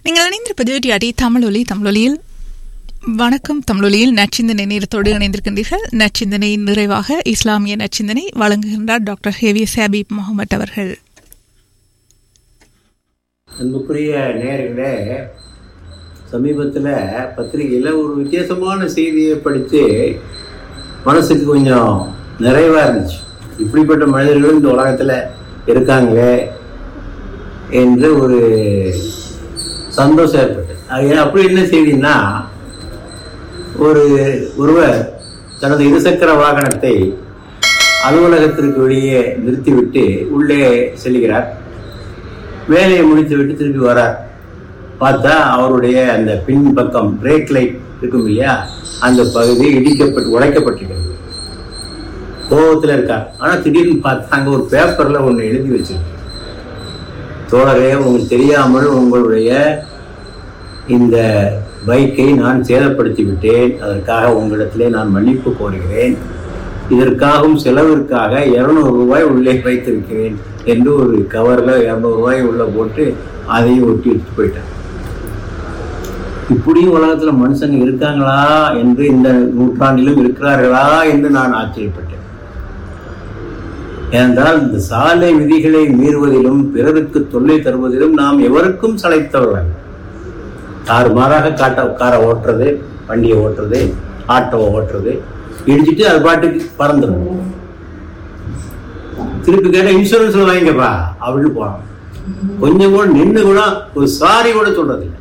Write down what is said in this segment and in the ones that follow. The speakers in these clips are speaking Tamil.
நீங்கள் இணைந்திருப்பது டிஆடி தமிழொலி தமிழொலியில் வணக்கம் தமிழொலியில் நச்சிந்தனை நேரத்தோடு இணைந்திருக்கின்றீர்கள் நச்சிந்தனை நிறைவாக இஸ்லாமிய நச்சிந்தனை வழங்குகின்றார் டாக்டர் ஹேவி சாபிப் முகமது அவர்கள் அன்புக்குரிய நேயர்களே சமீபத்தில் பத்திரிகையில் ஒரு வித்தியாசமான செய்தியை படித்து மனசுக்கு கொஞ்சம் நிறைவாக இருந்துச்சு இப்படிப்பட்ட மனிதர்களும் இந்த உலகத்தில் இருக்காங்களே என்று ஒரு சந்தோஷம் ஏற்பட்டது அது அப்படி என்ன செய்தின்னா ஒரு ஒருவர் தனது இருசக்கர வாகனத்தை அலுவலகத்திற்கு வெளியே நிறுத்திவிட்டு உள்ளே செல்கிறார் வேலையை முடித்துவிட்டு திருப்பி வரார் பார்த்தா அவருடைய அந்த பின் பக்கம் பிரேக் லைட் இருக்கும் இல்லையா அந்த பகுதி இடிக்கப்பட்டு உடைக்கப்பட்டிருக்கிறது கோபத்தில் இருக்கார் ஆனால் திடீர்னு பார்த்தா அங்கே ஒரு பேப்பரில் ஒன்று எழுதி வச்சிருக்கு தோழரே உங்களுக்கு தெரியாமல் உங்களுடைய இந்த பைக்கை நான் சேதப்படுத்தி விட்டேன் அதற்காக உங்களிடத்திலே நான் மன்னிப்பு கோருகிறேன் இதற்காகவும் செலவிற்காக இருநூறு ரூபாய் உள்ளே வைத்திருக்கிறேன் என்று ஒரு கவரில் இரநூறு ரூபாய் உள்ள போட்டு அதையும் ஒட்டி எடுத்து போயிட்டார் இப்படியும் உலகத்தில் மனுஷங்க இருக்காங்களா என்று இந்த நூற்றாண்டிலும் இருக்கிறார்களா என்று நான் ஆச்சரியப்பட்டேன் ஏனென்றால் இந்த சாலை விதிகளை மீறுவதிலும் பிறருக்கு தொல்லை தருவதிலும் நாம் எவருக்கும் சளைத்தவர்கள் தாறுமாறாக காட்ட காரை ஓட்டுறது வண்டியை ஓட்டுறது ஆட்டோவை ஓட்டுறது இடிச்சிட்டு அது பாட்டுக்கு பறந்துடும் திருப்பி கேட்ட இன்சூரன்ஸ் வாங்கிக்கப்பா அப்படின்னு போறான் கொஞ்சம் கூட நின்று கூட ஒரு சாரி கூட சொல்றது இல்லை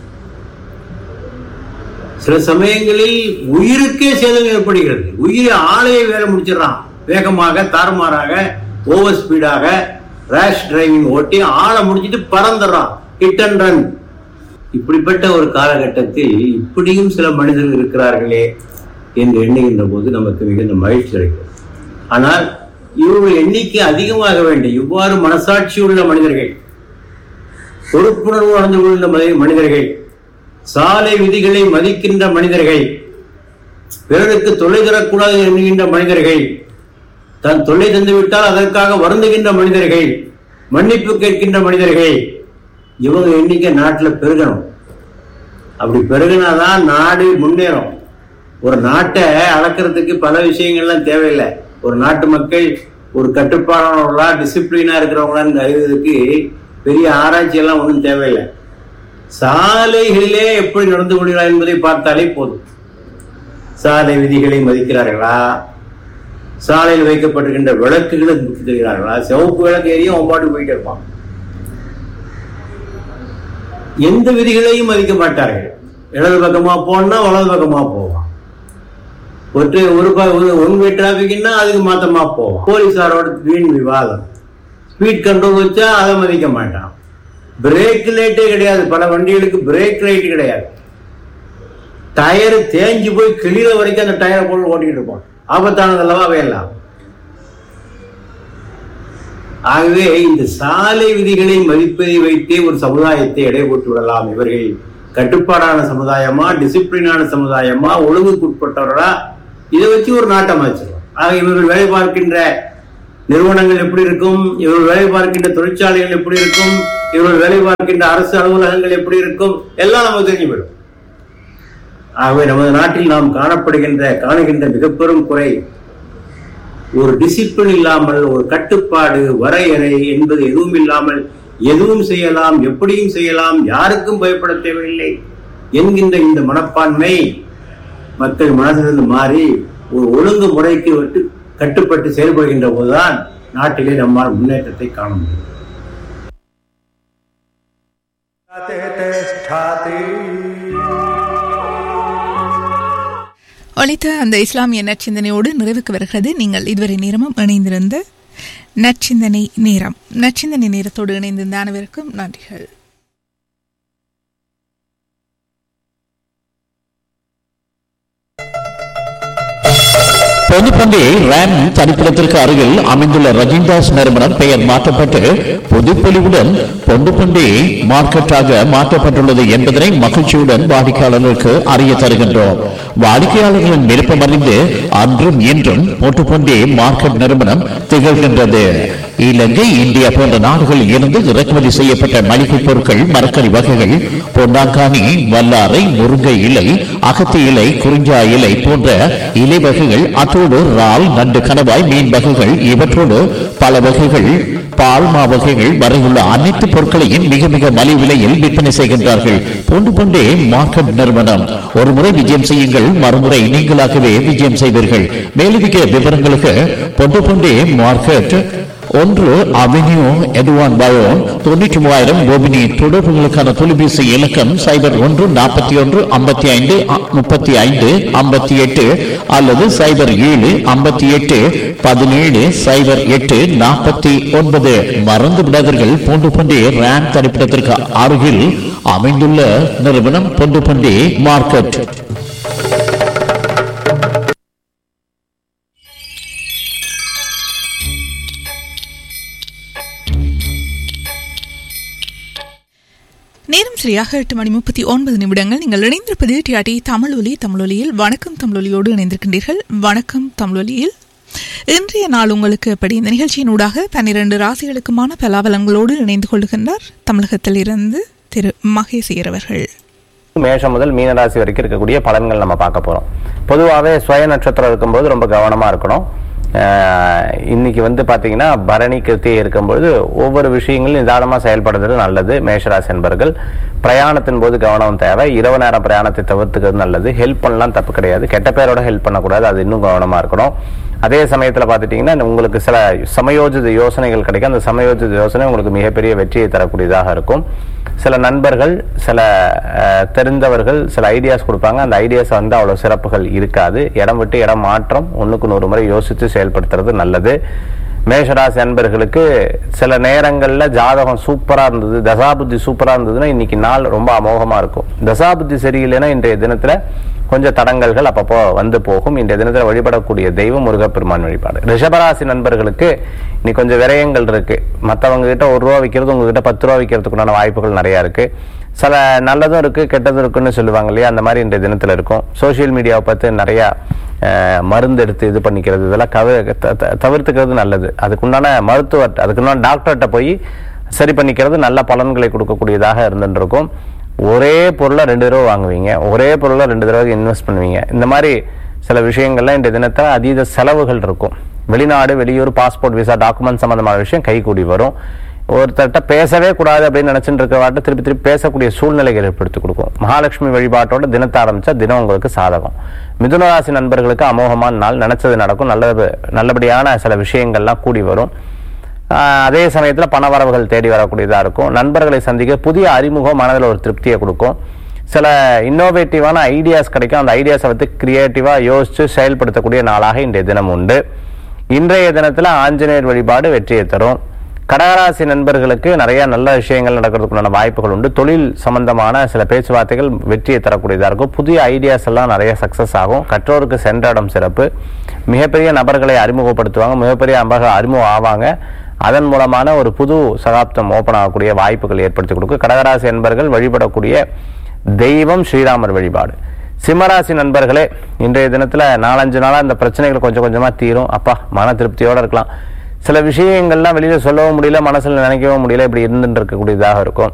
சில சமயங்களில் உயிருக்கே சேதம் ஏற்படுகிறது உயிரை ஆளையே வேலை முடிச்சிடறான் வேகமாக தாறுமாறாக ஓவர் ஸ்பீடாக ரேஷ் டிரைவிங் ஓட்டி ஆளை முடிச்சிட்டு பறந்துடுறான் ஹிட் அண்ட் ரன் இப்படிப்பட்ட ஒரு காலகட்டத்தில் இப்படியும் சில மனிதர்கள் இருக்கிறார்களே என்று எண்ணுகின்ற போது நமக்கு மிகுந்த மகிழ்ச்சி கிடைக்கும் ஆனால் இவர்கள் எண்ணிக்கை அதிகமாக வேண்டும் இவ்வாறு மனசாட்சி உள்ள மனிதர்கள் பொறுப்புணர்வு நடந்து கொண்ட மனிதர்கள் சாலை விதிகளை மதிக்கின்ற மனிதர்கள் பிறருக்கு தொல்லை தரக்கூடாது என்கின்ற மனிதர்கள் தன் தொல்லை தந்துவிட்டால் அதற்காக வருந்துகின்ற மனிதர்கள் மன்னிப்பு கேட்கின்ற மனிதர்கள் இவங்க எண்ணிக்கை நாட்டில் பெருகணும் அப்படி பெருகினாதான் நாடு முன்னேறும் ஒரு நாட்டை அளக்கிறதுக்கு பல விஷயங்கள்லாம் தேவையில்லை ஒரு நாட்டு மக்கள் ஒரு கட்டுப்பாடானவர்களா டிசிப்ளினா இருக்கிறவங்களான்னு அறிவதற்கு பெரிய ஆராய்ச்சி எல்லாம் ஒன்றும் தேவையில்லை சாலைகளிலே எப்படி நடந்து கொள்கிறார் என்பதை பார்த்தாலே போதும் சாலை விதிகளை மதிக்கிறார்களா சாலையில் வைக்கப்பட்டிருக்கின்ற விளக்குகளை தெரிகிறார்களா சிவப்பு விளக்கு ஏறியும் ஒம்பாட்டு போயிட்டு இருப்பான் எந்த விதிகளையும் மதிக்க மாட்டார்கள் இடது பக்கமா போனா வலது பக்கமா போவான் ஒற்றை ஒரு ஒன் வே டிராபிக்னா அதுக்கு மாத்தமா போவான் போலீஸாரோட வீண் விவாதம் ஸ்பீட் கண்ட்ரோல் வச்சா அதை மதிக்க மாட்டான் பிரேக் லைட்டே கிடையாது பல வண்டிகளுக்கு பிரேக் லைட் கிடையாது டயர் தேஞ்சு போய் கிளிற வரைக்கும் அந்த டயரை போட்டு ஓட்டிக்கிட்டு இருப்போம் ஆபத்தானது அல்லவா அவையெல்லாம் ஆகவே இந்த சாலை விதிகளை மதிப்பதை வைத்தே ஒரு சமுதாயத்தை எடை போட்டு விடலாம் இவர்கள் கட்டுப்பாடான சமுதாயமா டிசிப்ளினான சமுதாயமா ஒழுங்குக்குட்பட்டவர்களா இதை வச்சு ஒரு நாட்டம் அமைச்சிடும் ஆக இவர்கள் வேலை பார்க்கின்ற நிறுவனங்கள் எப்படி இருக்கும் இவர்கள் வேலை பார்க்கின்ற தொழிற்சாலைகள் எப்படி இருக்கும் இவர்கள் வேலை பார்க்கின்ற அரசு அலுவலகங்கள் எப்படி இருக்கும் எல்லாம் நமக்கு தெரிஞ்சு போயிடும் ஆகவே நமது நாட்டில் நாம் காணப்படுகின்ற காணுகின்ற மிக பெரும் குறை ஒரு டிசிப்ளின் இல்லாமல் ஒரு கட்டுப்பாடு வரையறை என்பது எதுவும் இல்லாமல் எதுவும் செய்யலாம் எப்படியும் செய்யலாம் யாருக்கும் பயப்பட தேவையில்லை என்கின்ற இந்த மனப்பான்மை மக்கள் மனதிலிருந்து மாறி ஒரு ஒழுங்கு முறைக்கு விட்டு கட்டுப்பட்டு செயல்படுகின்ற போதுதான் நாட்டிலே நம்மால் முன்னேற்றத்தை காண முடியும் ஒழித்த அந்த இஸ்லாமிய நற்சிந்தனையோடு நிறைவுக்கு வருகிறது நீங்கள் இதுவரை நேரமும் இணைந்திருந்த நற்சிந்தனை நேரம் நற்சிந்தனை நேரத்தோடு இணைந்திருந்த அனைவருக்கும் நன்றிகள் பொதுப்பள்ளி ரேம் தனிப்பிடத்திற்கு அருகில் அமைந்துள்ள ரஜின்தாஸ் நிறுவனம் பெயர் மாற்றப்பட்டு புதுப்பொலிவுடன் பொண்டுப்பள்ளி மார்க்கெட்டாக மாற்றப்பட்டுள்ளது என்பதனை மகிழ்ச்சியுடன் வாடிக்கையாளர்களுக்கு அறிய தருகின்றோம் வாடிக்கையாளர்களின் விருப்பம் அறிந்து அன்றும் இன்றும் பொட்டுப்பள்ளி மார்க்கெட் நிறுவனம் திகழ்கின்றது இலங்கை இந்தியா போன்ற நாடுகளில் இருந்து இறக்குமதி செய்யப்பட்ட மளிகை பொருட்கள் மரக்கறி வகைகள் பொன்னாங்கானி வல்லாரை முருங்கை இலை அகத்தி இலை குறிஞ்சா இலை போன்ற இலை வகைகள் அத்தோடு இறால் நண்டு கணவாய் மீன் வகைகள் இவற்றோடு பல வகைகள் பால்மா வகைகள் வரையுள்ள அனைத்து பொருட்களையும் மிக மிக மலிவு விலையில் விற்பனை செய்கின்றார்கள் போன்று கொண்டே மார்க்கெட் நிறுவனம் ஒரு முறை விஜயம் செய்யுங்கள் மறுமுறை நீங்களாகவே விஜயம் செய்வீர்கள் மேலதிக விவரங்களுக்கு பொண்டு கொண்டே மார்க்கெட் ஒன்று அவென்யூ எதுவான் பயோன் தொண்ணூற்றி மூவாயிரம் கோபினி தொடர்புகளுக்கான தொலைபேசி இலக்கம் சைபர் ஒன்று நாற்பத்தி ஒன்று ஐம்பத்தி ஐந்து முப்பத்தி ஐந்து ஐம்பத்தி எட்டு அல்லது சைபர் ஏழு ஐம்பத்தி எட்டு பதினேழு சைபர் எட்டு நாற்பத்தி ஒன்பது மறந்து விடாதீர்கள் பூண்டு பண்டி ரேம் தரிப்பிடத்திற்கு அருகில் அமைந்துள்ள நிறுவனம் பொண்டு பண்டி மார்க்கெட் நேரம் சரியாக எட்டு மணி முப்பத்தி ஒன்பது நிமிடங்கள் நீங்கள் இணைந்திருப்பது டிஆர்டி தமிழொலி தமிழொலியில் வணக்கம் தமிழொலியோடு இணைந்திருக்கின்றீர்கள் வணக்கம் தமிழொலியில் இன்றைய நாள் உங்களுக்கு எப்படி இந்த நிகழ்ச்சியினூடாக பன்னிரண்டு ராசிகளுக்குமான பலாபலங்களோடு இணைந்து கொள்கின்றார் தமிழகத்தில் இருந்து திரு மகேசியர் அவர்கள் மேஷம் முதல் மீனராசி வரைக்கும் இருக்கக்கூடிய பலன்கள் நம்ம பார்க்க போறோம் பொதுவாகவே சுய நட்சத்திரம் இருக்கும்போது ரொம்ப கவனமா இருக்கணும் ஆஹ் இன்னைக்கு வந்து பாத்தீங்கன்னா பரணி கிருத்தியை இருக்கும்பொழுது ஒவ்வொரு விஷயங்களும் நிதானமா செயல்படுறது நல்லது மேஷராசி என்பர்கள் பிரயாணத்தின் போது கவனம் தேவை இரவு நேரம் பிரயாணத்தை தவிர்த்துக்கிறது நல்லது ஹெல்ப் பண்ணலாம் தப்பு கிடையாது கெட்ட பேரோட ஹெல்ப் பண்ணக்கூடாது அது இன்னும் கவனமா இருக்கணும் அதே சமயத்துல பார்த்துட்டீங்கன்னா உங்களுக்கு சில சமயோஜித யோசனைகள் கிடைக்கும் அந்த சமயோஜித யோசனை உங்களுக்கு மிகப்பெரிய வெற்றியை தரக்கூடியதாக இருக்கும் சில நண்பர்கள் சில அஹ், தெரிந்தவர்கள் சில ஐடியாஸ் கொடுப்பாங்க அந்த ஐடியாஸ் வந்து அவ்வளவு சிறப்புகள் இருக்காது இடம் விட்டு இடம் மாற்றம் ஒண்ணுக்கு நூறு முறை யோசித்து செயல்படுத்துறது நல்லது மேஷராசி அன்பர்களுக்கு சில நேரங்கள்ல ஜாதகம் சூப்பரா இருந்தது தசாபுத்தி சூப்பரா இருந்ததுன்னா இன்னைக்கு நாள் ரொம்ப அமோகமா இருக்கும் தசாபுத்தி சரியில்லைன்னா இன்றைய தினத்துல கொஞ்சம் தடங்கல்கள் அப்பப்போ வந்து போகும் இன்றைய தினத்துல வழிபடக்கூடிய தெய்வம் முருகப்பெருமான் வழிபாடு ரிஷபராசி நண்பர்களுக்கு இன்னைக்கு கொஞ்சம் விரயங்கள் இருக்கு மத்தவங்க கிட்ட ஒரு ரூபா விற்கிறது உங்ககிட்ட பத்து ரூபா விற்கிறதுக்குண்டான வாய்ப்புகள் நிறைய இருக்கு சில நல்லதும் இருக்கு கெட்டதும் இருக்குன்னு சொல்லுவாங்க இல்லையா அந்த மாதிரி இன்றைய தினத்துல இருக்கும் சோஷியல் மீடியாவை பார்த்து நிறைய அஹ், மருந்து எடுத்து இது பண்ணிக்கிறது இதெல்லாம் கவ த- த- தவிர்த்துக்கிறது நல்லது அதுக்குண்டான மருத்துவர் அதுக்குண்டான டாக்டர்கிட்ட போய் சரி பண்ணிக்கிறது நல்ல பலன்களை கொடுக்கக்கூடியதாக இருந்துட்டு இருக்கும் ஒரே பொருளை ரெண்டு தடவை வாங்குவீங்க ஒரே பொருளை ரெண்டு தடவை இன்வெஸ்ட் பண்ணுவீங்க இந்த மாதிரி சில விஷயங்கள்லாம் இந்த தினத்தில் அதீத செலவுகள் இருக்கும் வெளிநாடு வெளியூர் பாஸ்போர்ட் விசா டாக்குமெண்ட் சம்பந்தமான விஷயம் கைகூடி வரும் ஒருத்தர்கிட்ட பேசவே கூடாது அப்படின்னு நினைச்சிட்டு இருக்கிறவாட்ட திருப்பி திருப்பி பேசக்கூடிய சூழ்நிலைகள் ஏற்படுத்தி கொடுக்கும் மகாலட்சுமி வழிபாட்டோட தினத்தை ஆரம்பிச்சா தினம் உங்களுக்கு சாதகம் மிதுன ராசி நண்பர்களுக்கு அமோகமான நாள் நினைச்சது நடக்கும் நல்ல நல்லபடியான சில விஷயங்கள்லாம் கூடி வரும் ஆஹ் அதே சமயத்துல பணவரவுகள் தேடி வரக்கூடியதா இருக்கும் நண்பர்களை சந்திக்க புதிய அறிமுகம் மனதில் ஒரு திருப்தியை கொடுக்கும் சில இன்னோவேட்டிவான ஐடியாஸ் கிடைக்கும் அந்த ஐடியாஸை வந்து கிரியேட்டிவா யோசிச்சு செயல்படுத்தக்கூடிய நாளாக இன்றைய தினம் உண்டு இன்றைய தினத்துல ஆஞ்சநேயர் வழிபாடு வெற்றியை தரும் கடகராசி நண்பர்களுக்கு நிறைய நல்ல விஷயங்கள் நடக்கிறதுக்குண்டான வாய்ப்புகள் உண்டு தொழில் சம்பந்தமான சில பேச்சுவார்த்தைகள் வெற்றியை தரக்கூடியதா இருக்கும் புதிய ஐடியாஸ் எல்லாம் நிறைய சக்சஸ் ஆகும் கற்றோருக்கு சென்ற இடம் சிறப்பு மிகப்பெரிய நபர்களை அறிமுகப்படுத்துவாங்க மிகப்பெரிய நபர்கள் அறிமுகம் ஆவாங்க அதன் மூலமான ஒரு புது சகாப்தம் ஓபன் ஆகக்கூடிய வாய்ப்புகள் ஏற்படுத்தி கொடுக்கும் கடகராசி நண்பர்கள் வழிபடக்கூடிய தெய்வம் ஸ்ரீராமர் வழிபாடு சிம்மராசி நண்பர்களே இன்றைய தினத்துல நாலஞ்சு நாளா இந்த பிரச்சனைகள் கொஞ்சம் கொஞ்சமா தீரும் அப்பா மன திருப்தியோட இருக்கலாம் சில விஷயங்கள்லாம் வெளியில சொல்லவும் முடியல மனசுல நினைக்கவும் முடியல இப்படி இருந்துட்டு இருக்கக்கூடியதாக இருக்கும்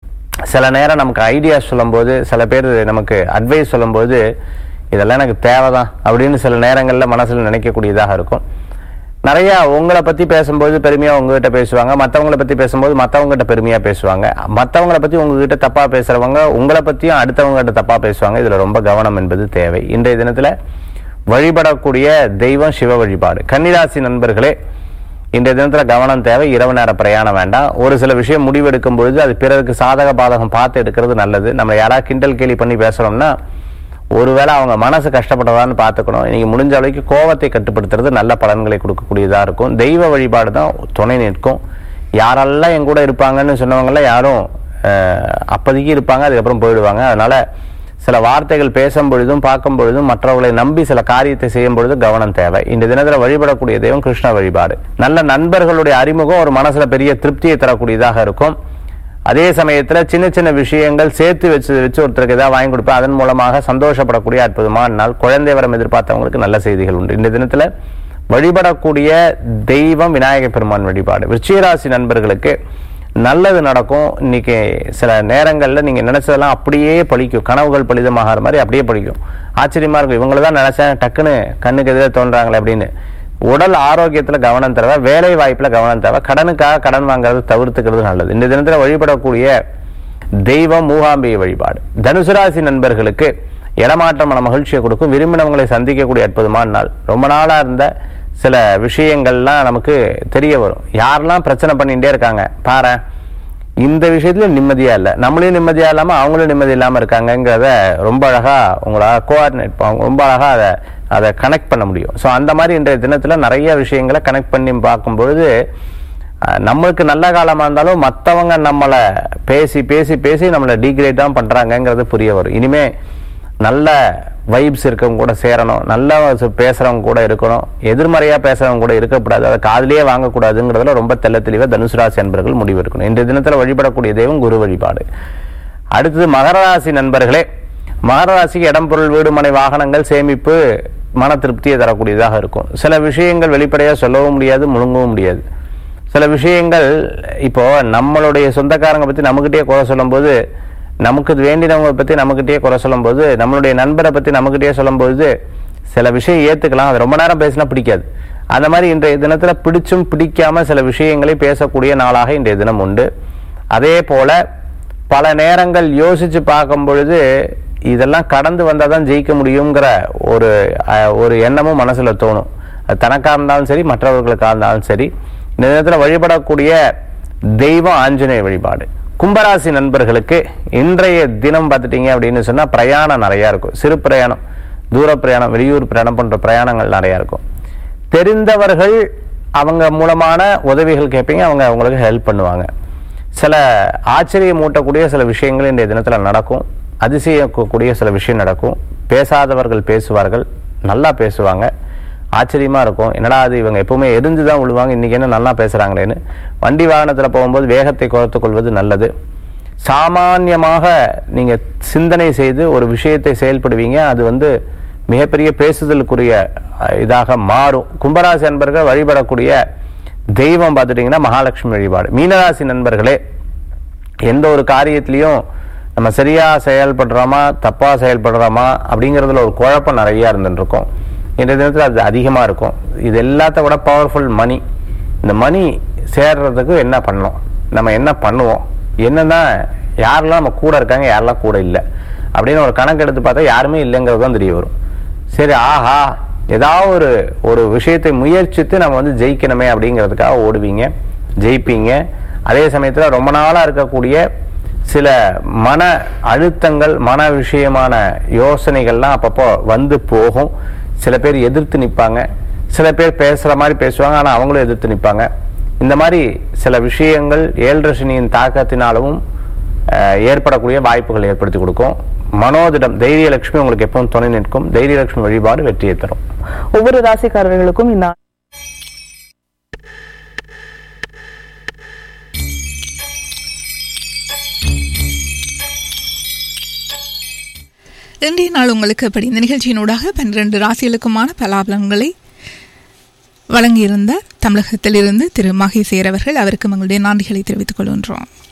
சில நேரம் நமக்கு ஐடியா சொல்லும்போது சில பேர் நமக்கு அட்வைஸ் சொல்லும்போது இதெல்லாம் எனக்கு தேவைதான் அப்படின்னு சில நேரங்கள்ல மனசுல நினைக்கக்கூடியதாக இருக்கும் நிறைய உங்களை பத்தி பேசும்போது பெருமையா உங்ககிட்ட பேசுவாங்க மத்தவங்கள பத்தி பேசும்போது மத்தவங்க கிட்ட பெருமையா பேசுவாங்க மத்தவங்கள பத்தி உங்ககிட்ட தப்பா பேசுறவங்க உங்களை பத்தியும் அடுத்தவங்க கிட்ட தப்பா பேசுவாங்க இதுல ரொம்ப கவனம் என்பது தேவை இன்றைய தினத்துல வழிபடக்கூடிய தெய்வம் சிவ வழிபாடு கன்னிராசி நண்பர்களே இன்றைய தினத்துல கவனம் தேவை இரவு நேர பிரயாணம் வேண்டாம் ஒரு சில விஷயம் முடிவெடுக்கும் பொழுது அது பிறருக்கு சாதக பாதகம் பார்த்து எடுக்கிறது நல்லது நம்ம யாராவது கிண்டல் கேலி பண்ணி பேசுறோம்னா ஒருவேளை அவங்க மனசு கஷ்டப்பட்டதான்னு பார்த்துக்கணும் இன்னைக்கு முடிஞ்ச அளவுக்கு கோவத்தை கட்டுப்படுத்துறது நல்ல பலன்களை கொடுக்கக்கூடியதா இருக்கும் தெய்வ வழிபாடு தான் துணை நிற்கும் யாரெல்லாம் என் கூட இருப்பாங்கன்னு சொன்னவங்களாம் யாரும் அஹ், அப்போதைக்கு இருப்பாங்க அதுக்கப்புறம் போயிடுவாங்க அதனால சில வார்த்தைகள் பேசும் பொழுதும் பார்க்கும் பொழுதும் மற்றவர்களை நம்பி சில காரியத்தை செய்யும் பொழுதும் கவனம் தேவை இந்த தினத்துல வழிபடக்கூடிய தெய்வம் கிருஷ்ண வழிபாடு நல்ல நண்பர்களுடைய அறிமுகம் ஒரு மனசுல பெரிய திருப்தியை தரக்கூடியதாக இருக்கும் அதே சமயத்துல சின்ன சின்ன விஷயங்கள் சேர்த்து வச்சு வச்சு ஒருத்தருக்கு ஏதாவது வாங்கி கொடுப்பேன் அதன் மூலமாக சந்தோஷப்படக்கூடிய அற்புதமான நாள் குழந்தை வரம் எதிர்பார்த்தவங்களுக்கு நல்ல செய்திகள் உண்டு இந்த தினத்துல வழிபடக்கூடிய தெய்வம் விநாயக பெருமான் வழிபாடு விருச்சிகராசி நண்பர்களுக்கு நல்லது நடக்கும் இன்னைக்கு சில நேரங்கள்ல நீங்க நினைச்சதெல்லாம் அப்படியே பழிக்கும் கனவுகள் பலிதமாகிற மாதிரி அப்படியே பழிக்கும் ஆச்சரியமா இருக்கும் இவங்கள தான் நினைச்சேன் டக்குன்னு கண்ணுக்கு எதிரே தோன்றாங்களே அப்படின்னு உடல் ஆரோக்கியத்துல கவனம் தேவை வேலை வாய்ப்புல கவனம் தேவை கடனுக்காக கடன் வாங்குறது தவிர்த்துக்கிறது நல்லது இந்த தினத்துல வழிபடக்கூடிய தெய்வம் மூகாம்பிகை வழிபாடு தனுசு ராசி நண்பர்களுக்கு இடமாற்றம் மன மகிழ்ச்சியை கொடுக்கும் விரும்பினவங்களை சந்திக்கக்கூடிய அற்புதமான நாள் ரொம்ப நாளா இருந்த சில விஷயங்கள்லாம் நமக்கு தெரிய வரும் யாரெல்லாம் பிரச்சனை பண்ணிட்டே இருக்காங்க பாரு இந்த விஷயத்துல நிம்மதியா இல்லை நம்மளையும் நிம்மதியா இல்லாம அவங்களும் நிம்மதி இல்லாம இருக்காங்கங்கிறத ரொம்ப அழகா உங்களால கோஆர்டினேட் ரொம்ப அழகா அதை அதை கனெக்ட் பண்ண முடியும் ஸோ அந்த மாதிரி இன்றைய தினத்துல நிறைய விஷயங்களை கனெக்ட் பண்ணி பார்க்கும் பொழுது அஹ், நம்மளுக்கு நல்ல காலமா இருந்தாலும் மற்றவங்க நம்மளை பேசி பேசி பேசி நம்மளை டீக்ரேட் தான் பண்றாங்கங்கிறது புரிய வரும் இனிமே நல்ல வைப்ஸ் இருக்கவங்க கூட சேரணும் நல்ல ச- பேசுறவங்க கூட இருக்கணும் எதிர்மறையா பேசுறவங்க கூட இருக்கக்கூடாது அதை காதுலயே வாங்கக்கூடாதுங்கிறதுல ரொம்ப தெள்ள தெளிவா தனுசு ராசி அன்பர்கள் முடிவு இருக்கணும் இன்றைய தினத்துல வழிபடக்கூடிய தெய்வம் குரு வழிபாடு அடுத்தது மகர ராசி நண்பர்களே மகர ராசிக்கு இடம் பொருள் வீடு மனை வாகனங்கள் சேமிப்பு மன திருப்தியை தரக்கூடியதாக இருக்கும் சில விஷயங்கள் வெளிப்படையா சொல்லவும் முடியாது முழுங்கவும் முடியாது சில விஷயங்கள் இப்போ நம்மளுடைய சொந்தக்காரங்க பத்தி நம்மகிட்டயே குறை சொல்லும்போது நமக்கு வேண்டினவங்க பத்தி நம்மகிட்டயே குறை சொல்லும்போது நம்மளுடைய நண்பரை பத்தி நம்மகிட்டயே சொல்லும்போது சில விஷயம் ஏத்துக்கலாம் அது ரொம்ப நேரம் பேசினா பிடிக்காது அந்த மாதிரி இன்றைய தினத்துல பிடிச்சும் பிடிக்காம சில விஷயங்களை பேசக்கூடிய நாளாக இன்றைய தினம் உண்டு அதே போல பல நேரங்கள் யோசிச்சு பார்க்கும் பொழுது இதெல்லாம் கடந்து வந்தால் தான் ஜெயிக்க முடியுங்கிற ஒரு அஹ், ஒரு எண்ணமும் மனசுல தோணும் அது தனக்காக இருந்தாலும் சரி மற்றவர்களுக்காக இருந்தாலும் சரி இந்த நேரத்தில் வழிபடக்கூடிய தெய்வம் ஆஞ்சநேய வழிபாடு கும்பராசி நண்பர்களுக்கு இன்றைய தினம் பார்த்துட்டீங்க அப்படின்னு சொன்னா பிரயாணம் நிறைய இருக்கும் சிறு பிரயாணம் தூர பிரயாணம் வெளியூர் பிரயாணம் போன்ற பிரயாணங்கள் நிறைய இருக்கும் தெரிந்தவர்கள் அவங்க மூலமான உதவிகள் கேட்பீங்க அவங்க அவங்களுக்கு ஹெல்ப் பண்ணுவாங்க சில ஆச்சரியம் மூட்டக்கூடிய சில விஷயங்கள் இன்றைய தினத்துல நடக்கும் அதிசயக்கூடிய சில விஷயம் நடக்கும் பேசாதவர்கள் பேசுவார்கள் நல்லா பேசுவாங்க ஆச்சரியமா இருக்கும் என்னடா அது இவங்க எப்பவுமே எரிஞ்சு தான் விழுவாங்க இன்னைக்கு என்ன நல்லா பேசுறாங்களேன்னு வண்டி வாகனத்துல போகும்போது வேகத்தை குறைத்துக் கொள்வது நல்லது சாமான்யமாக நீங்க சிந்தனை செய்து ஒரு விஷயத்தை செயல்படுவீங்க அது வந்து மிகப்பெரிய பேசுதலுக்குரிய அஹ், இதாக மாறும் கும்பராசி நண்பர்கள் வழிபடக்கூடிய தெய்வம் பார்த்துட்டீங்கன்னா மகாலட்சுமி வழிபாடு மீனராசி நண்பர்களே எந்த ஒரு காரியத்திலையும் நம்ம சரியா செயல்படுறோமா தப்பா செயல்படுறோமா அப்படிங்கிறதுல ஒரு குழப்பம் நிறைய இருந்துட்டு இருக்கும் இன்றைய தினத்தில் அது அதிகமா இருக்கும் இது எல்லாத்த விட பவர்ஃபுல் மணி இந்த மணி சேர்றதுக்கு என்ன பண்ணணும் நம்ம என்ன பண்ணுவோம் என்னதான் யாரெல்லாம் நம்ம கூட இருக்காங்க யாரெல்லாம் கூட இல்லை அப்படின்னு ஒரு கணக்கு எடுத்து பார்த்தா யாருமே இல்லைங்கிறது தான் தெரிய வரும் சரி ஆஹா ஏதாவது ஒரு ஒரு விஷயத்தை முயற்சித்து நம்ம வந்து ஜெயிக்கணுமே அப்படிங்கிறதுக்காக ஓடுவீங்க ஜெயிப்பீங்க அதே சமயத்துல ரொம்ப நாளா இருக்கக்கூடிய சில மன அழுத்தங்கள் மன விஷயமான யோசனைகள்லாம் அப்பப்போ வந்து போகும் சில பேர் எதிர்த்து நிற்பாங்க சில பேர் பேசுற மாதிரி பேசுவாங்க ஆனா அவங்களும் எதிர்த்து நிற்பாங்க இந்த மாதிரி சில விஷயங்கள் ஏழரை சனியின் தாக்கத்தினாலும் அஹ், ஏற்படக்கூடிய வாய்ப்புகள் ஏற்படுத்தி கொடுக்கும் மனோதிடம் தைரியலட்சுமி உங்களுக்கு எப்பவும் துணை நிற்கும் தைரியலட்சுமி வழிபாடு வெற்றியை தரும் ஒவ்வொரு ராசிக்காரர்களுக்கும் இந்த இன்றைய நாள் உங்களுக்கு அப்படி இந்த நிகழ்ச்சியினூடாக பன்னிரண்டு ராசிகளுக்குமான பலாபலன்களை வழங்கியிருந்தார் தமிழகத்திலிருந்து திரு மகேசேர் அவர்கள் அவருக்கு எங்களுடைய நன்றிகளை தெரிவித்துக் கொள்கின்றோம்